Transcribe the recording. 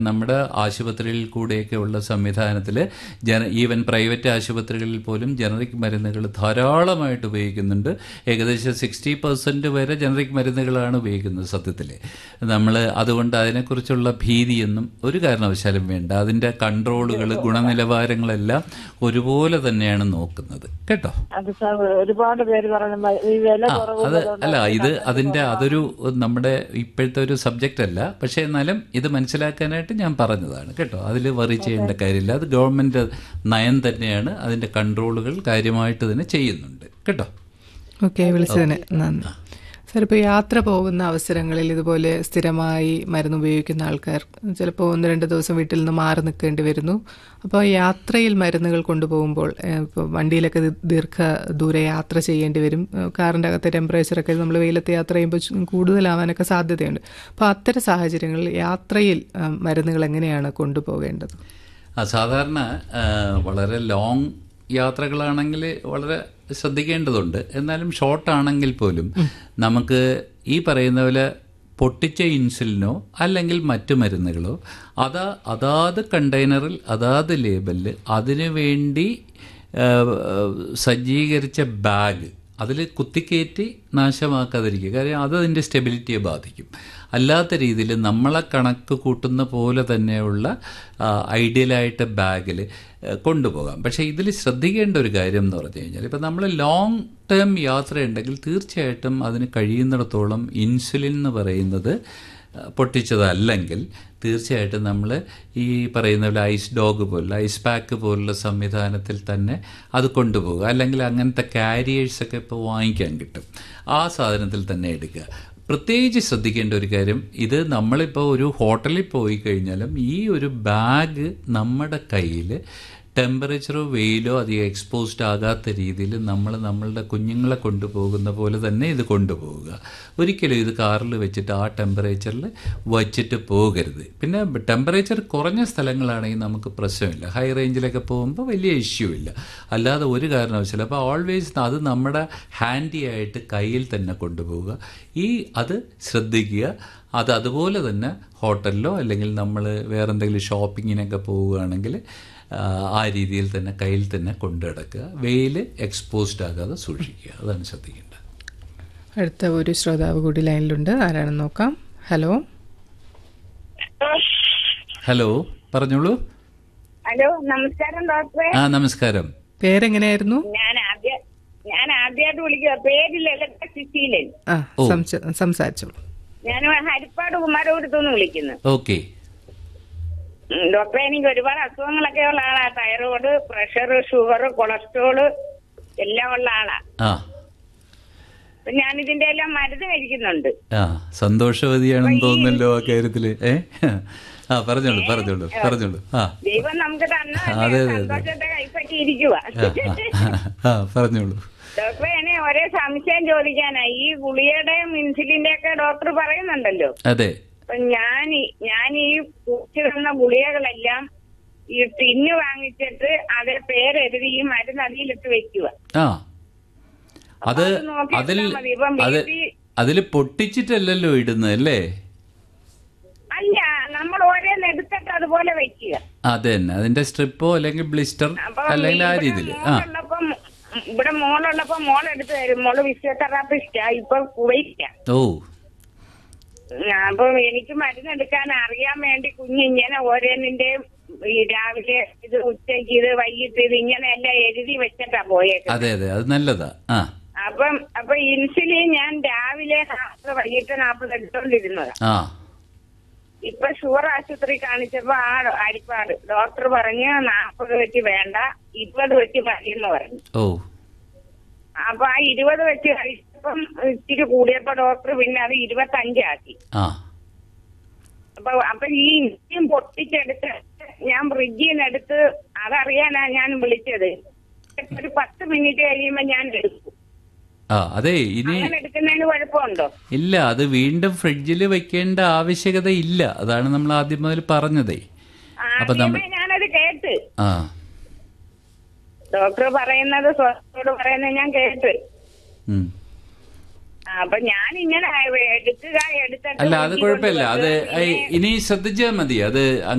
നമ്മുടെ ആശുപത്രിയിൽ കൂടെയൊക്കെ ഉള്ള സംവിധാനത്തിൽ ജന ഈവൻ പ്രൈവറ്റ് ആശുപത്രികളിൽ പോലും ജനറിക് മരുന്നുകൾ ധാരാളമായിട്ട് ഉപയോഗിക്കുന്നുണ്ട് ഏകദേശം സിക്സ്റ്റി പെർസെൻറ്റ് വരെ ജനറിക് മരുന്നുകളാണ് ഉപയോഗിക്കുന്നത് സത്യത്തിൽ നമ്മൾ അതുകൊണ്ട് അതിനെക്കുറിച്ചുള്ള ഭീതിയൊന്നും ഒരു കാരണവശാലും വേണ്ട അതിൻ്റെ കൺട്രോളുകൾ ഗുണനിലവാരങ്ങളെല്ലാം ഒരുപോലെ തന്നെയാണ് നോക്കുന്നത് കേട്ടോ അത് സാർ ഒരുപാട് പേര് പറയുന്നത് ഈ വില ആ, കുറവ് അത് അല്ല ഇത് അതിന്റെ അതൊരു നമ്മുടെ ഇപ്പോഴത്തെ ഒരു സബ്ജക്റ്റ് അല്ല പക്ഷേ എന്നാലും ഇത് മനസ്സിലാക്കാനായിട്ട് ഞാൻ പറഞ്ഞതാണ് കേട്ടോ അതിൽ വറി ചെയ്യേണ്ട കാര്യമില്ല അത് ഗവൺമെന്റ് നയം തന്നെയാണ് അതിന്റെ കൺട്രോളുകൾ കാര്യമായിട്ട് തന്നെ ചെയ്യുന്നുണ്ട് കേട്ടോ ഓക്കെ വിളിച്ചതിന് നന്ദി സാർ ഇപ്പോൾ യാത്ര പോകുന്ന അവസരങ്ങളിൽ ഇതുപോലെ സ്ഥിരമായി മരുന്ന് ഉപയോഗിക്കുന്ന ആൾക്കാർ ചിലപ്പോൾ ഒന്ന് രണ്ട് ദിവസം വീട്ടിൽ നിന്ന് മാറി നിൽക്കേണ്ടി വരുന്നു അപ്പോൾ യാത്രയിൽ മരുന്നുകൾ കൊണ്ടുപോകുമ്പോൾ ഏഹ്, ഇപ്പോൾ വണ്ടിയിലൊക്കെ ദി- ദീർഘ ദൂരെ യാത്ര ചെയ്യേണ്ടി വരും ഏഹ്, കാറിൻ്റെ അകത്തെ ടെമ്പറേച്ചറൊക്കെ നമ്മൾ വെയിലത്ത് യാത്ര ചെയ്യുമ്പോൾ ചു- കൂടുതലാവാനൊക്കെ സാധ്യതയുണ്ട് അപ്പോൾ അത്തരം സാഹചര്യങ്ങളിൽ യാത്രയിൽ ഏഹ്, മരുന്നുകൾ എങ്ങനെയാണ് കൊണ്ടുപോകേണ്ടത് ആ സാധാരണ ആ, വളരെ ലോങ് യാത്രകളാണെങ്കിൽ വളരെ ശ്രദ്ധിക്കേണ്ടതുണ്ട് എന്നാലും ഷോർട്ട് ആണെങ്കിൽ പോലും നമുക്ക് ഈ പറയുന്ന പോലെ പൊട്ടിച്ച ഇൻസുലിനോ അല്ലെങ്കിൽ മറ്റു മരുന്നുകളോ അതാ അതാത് കണ്ടെയ്നറിൽ അതാത് ലേബലിൽ അതിനു വേണ്ടി ആ, സജ്ജീകരിച്ച ബാഗ് അതിൽ കുത്തിക്കയറ്റി നാശമാക്കാതിരിക്കുക കാര്യം അത് അതിൻ്റെ സ്റ്റെബിലിറ്റിയെ ബാധിക്കും അല്ലാത്ത രീതിയിൽ നമ്മളെ കണക്ക് കൂട്ടുന്ന പോലെ തന്നെയുള്ള ഐഡിയലായിട്ട് ബാഗിൽ കൊണ്ടുപോകാം പക്ഷേ ഇതിൽ ശ്രദ്ധിക്കേണ്ട ഒരു കാര്യം എന്ന് പറഞ്ഞു കഴിഞ്ഞാൽ ഇപ്പം നമ്മൾ ലോങ് ടേം യാത്രയുണ്ടെങ്കിൽ തീർച്ചയായിട്ടും അതിന് കഴിയുന്നിടത്തോളം ഇൻസുലിൻ എന്ന് പറയുന്നത് ആ, പൊട്ടിച്ചതല്ലെങ്കിൽ തീർച്ചയായിട്ടും നമ്മൾ ഈ പറയുന്ന പോലെ ഐസ് ഡോഗ് പോലുള്ള ഐസ് പാക്ക് പോലുള്ള സംവിധാനത്തിൽ തന്നെ അത് കൊണ്ടുപോകുക അല്ലെങ്കിൽ അങ്ങനത്തെ കാരിയേഴ്സൊക്കെ ഇപ്പോൾ വാങ്ങിക്കാൻ കിട്ടും ആ സാധനത്തിൽ തന്നെ എടുക്കുക പ്രത്യേകിച്ച് ശ്രദ്ധിക്കേണ്ട ഒരു കാര്യം ഇത് നമ്മളിപ്പോൾ ഒരു ഹോട്ടലിൽ പോയി കഴിഞ്ഞാലും ഈ ഒരു ബാഗ് നമ്മുടെ കയ്യിൽ ടെമ്പറേച്ചറോ വെയിലോ അധികം എക്സ്പോസ്ഡ് ആകാത്ത രീതിയിൽ നമ്മൾ നമ്മളുടെ കുഞ്ഞുങ്ങളെ കൊണ്ടുപോകുന്ന പോലെ തന്നെ ഇത് കൊണ്ടുപോവുക ഒരിക്കലും ഇത് കാറിൽ വെച്ചിട്ട് ആ ടെമ്പറേച്ചറിൽ വച്ചിട്ട് പോകരുത് പിന്നെ ടെമ്പറേച്ചർ കുറഞ്ഞ സ്ഥലങ്ങളാണെങ്കിൽ നമുക്ക് പ്രശ്നമില്ല ഹൈ റേഞ്ചിലൊക്കെ പോകുമ്പോൾ വലിയ ഇഷ്യൂ ഇല്ല അല്ലാതെ ഒരു കാരണവശാലും അപ്പോൾ ഓൾവേസ് അത് നമ്മുടെ ഹാൻഡി ആയിട്ട് കയ്യിൽ തന്നെ കൊണ്ടുപോവുക ഈ അത് ശ്രദ്ധിക്കുക അത് അതുപോലെ തന്നെ ഹോട്ടലിലോ അല്ലെങ്കിൽ നമ്മൾ വേറെ എന്തെങ്കിലും ഷോപ്പിങ്ങിനൊക്കെ പോവുകയാണെങ്കിൽ ആ, ആ രീതിയിൽ തന്നെ കയ്യിൽ തന്നെ കൊണ്ടു നടക്കുക വെയിൽ എക്സ്പോസ്ഡ് ആകാതെ സൂക്ഷിക്കുക അതാണ് ശ്രദ്ധിക്കേണ്ടത് അടുത്ത ഒരു ശ്രോതാവ് കൂടി ലൈനിലുണ്ട് ആരാണെന്ന് നോക്കാം ഹലോ ഹലോ പറഞ്ഞോളൂ ഹലോ നമസ്കാരം ഡോക്ടറെ ആ നമസ്കാരം പേരെങ്ങനെയായിരുന്നു ഞാൻ ആദ്യ ഞാൻ ആദ്യമായിട്ട് വിളിക്കുക പേര് ലളിത സുശീലൻ ആ സംസ- സംസാരിച്ചോളൂ ഞാൻ ഹരിപ്പാട് കുമാരപുരത്തുനിന്ന് വിളിക്കുന്നു ഓക്കെ ഉം, ഡോക്ടറെ എനിക്ക് ഒരുപാട് അസുഖങ്ങളൊക്കെ ഉള്ള ആളാ തൈറോയ്ഡ് പ്രഷർ ഷുഗർ കൊളസ്ട്രോള് എല്ലാം ഉള്ള ആളാ ആ അപ്പൊ ഞാൻ ഇതിന്റെ എല്ലാം മരുന്ന് കഴിക്കുന്നുണ്ട് ആ സന്തോഷവതിയാണെന്ന് തോന്നുന്നല്ലോ ആ കാര്യത്തില് ഏ ആ പറഞ്ഞോളൂ പറഞ്ഞോളൂ പറഞ്ഞോളൂ ആ ദൈവം നമുക്ക് തന്ന അതെ, അതെ, അതെ. സന്തോഷത്തെ കൈപ്പറ്റിയിരിക്കുക ആ, ആ, ആ പറഞ്ഞോളൂ ഡോക്ടറെ എന്നെ ഒരേ സംശയം ചോദിക്കാനാ ഈ ഗുളികയുടെയും ഇൻസുലിന്റെ ഒക്കെ ഡോക്ടർ പറയുന്നുണ്ടല്ലോ അതെ അപ്പൊ ഞാൻ ഈ- ഞാൻ ഈ കുടിച്ചിരുന്ന ഗുളികകളെല്ലാം ഈ ടിന്ന് വാങ്ങിച്ചിട്ട് അതിൽ പേരെഴുതി ഈ മരുന്ന് അതിലിട്ട് വെക്കുക ആ അത് അത് നോക്കി അതിൽ എടുത്താ മതി. ഇപ്പം അത് വീട്ടിൽ- അതിൽ പൊട്ടിച്ചിട്ടല്ലല്ലോ ഇടുന്നത് അല്ലേ അല്ല നമ്മൾ ഓരോന്ന് എടുത്തിട്ട് അതുപോലെ വെക്കുക അത് തന്നെ അതിന്റെ സ്ട്രിപ്പോ അല്ലെങ്കിൽ ബ്ലിസ്റ്റർ അപ്പൊ അല്ലെങ്കിൽ ആ ഇവിടെ രീതിയിൽ ആ മോളുള്ളപ്പം ഇവിടെ മോളുള്ളപ്പോ മോൾ എടുത്ത് തരും മോള് ഫിസിയോതെറാപ്പിസ്റ്റാ ഇപ്പൊ കുവൈറ്റാ ഓ അപ്പൊ എനിക്ക് മരുന്ന് എടുക്കാൻ അറിയാൻ വേണ്ടി കുഞ്ഞിങ്ങനെ ഓരോന്നിന്റെയും ഈ രാവിലെ ഇത് ഉച്ചയ്ക്ക് ഇത് വൈകിട്ട് ഇത് ഇങ്ങനെ എല്ലാം എഴുതി വെച്ചിട്ടാ പോയേക്കുന്നത് അതെ അതെ അത് നല്ലതാ ആ അപ്പം അപ്പൊ ഇൻസുലിൻ ഞാൻ രാവിലെ നാൽപ്പത് വൈകിട്ട് നാൽപ്പത് എടുത്തോണ്ടിരുന്നതാ ആ ഇപ്പൊ ഷുഗർ ആശുപത്രി കാണിച്ചപ്പോ ആ അരിപ്പാട് ഡോക്ടർ പറഞ്ഞ് നാൽപ്പത് വെച്ച് വേണ്ട ഇരുപത് വെച്ച് മതി എന്ന് പറഞ്ഞു ഓ അപ്പൊ ആ ഇരുപത് വെച്ച് കഴിച്ചപ്പം ഇച്ചിരി കൂടിയപ്പോ ഡോക്ടർ പിന്നെ അത് ഇരുപത്തഞ്ചാക്കി ആ അപ്പൊ അപ്പൊ ഈ ഇൻസുലിൻ പൊട്ടിച്ചെടുത്ത് ഞാൻ ഫ്രിഡ്ജിൽ നിന്ന് എടുത്ത് അതറിയാനാ ഞാൻ വിളിച്ചത് ഒരു പത്ത് മിനിറ്റ് കഴിയുമ്പോ ഞാൻ എടുക്കും ആ അതെ ഇനി അങ്ങനെ എടുക്കുന്നതിന് കുഴപ്പമുണ്ടോ ഇല്ല അത് വീണ്ടും ഫ്രിഡ്ജിൽ വെക്കേണ്ട ആവശ്യകത ഇല്ല അതാണ് നമ്മൾ ആദ്യം മുതൽ പറഞ്ഞതേ അപ്പൊ നമ്മ ആദ്യമേ ഞാനത് കേട്ട് ആ ഡോക്ടർ പറയുന്നത് സ്വസ്ഥോട് പറയുന്നത് ഞാൻ കേട്ട് ഉം. ആ, അപ്പൊ ഞാൻ ഇങ്ങനെ എടുക്കുക എടുത്തിട്ട് അല്ല അത് ഊറ്റി കുഴപ്പമില്ല അത് കൊണ്ടുവന്ന് ഐ- ഇനി ശ്രദ്ധിച്ചാൽ മതി അത്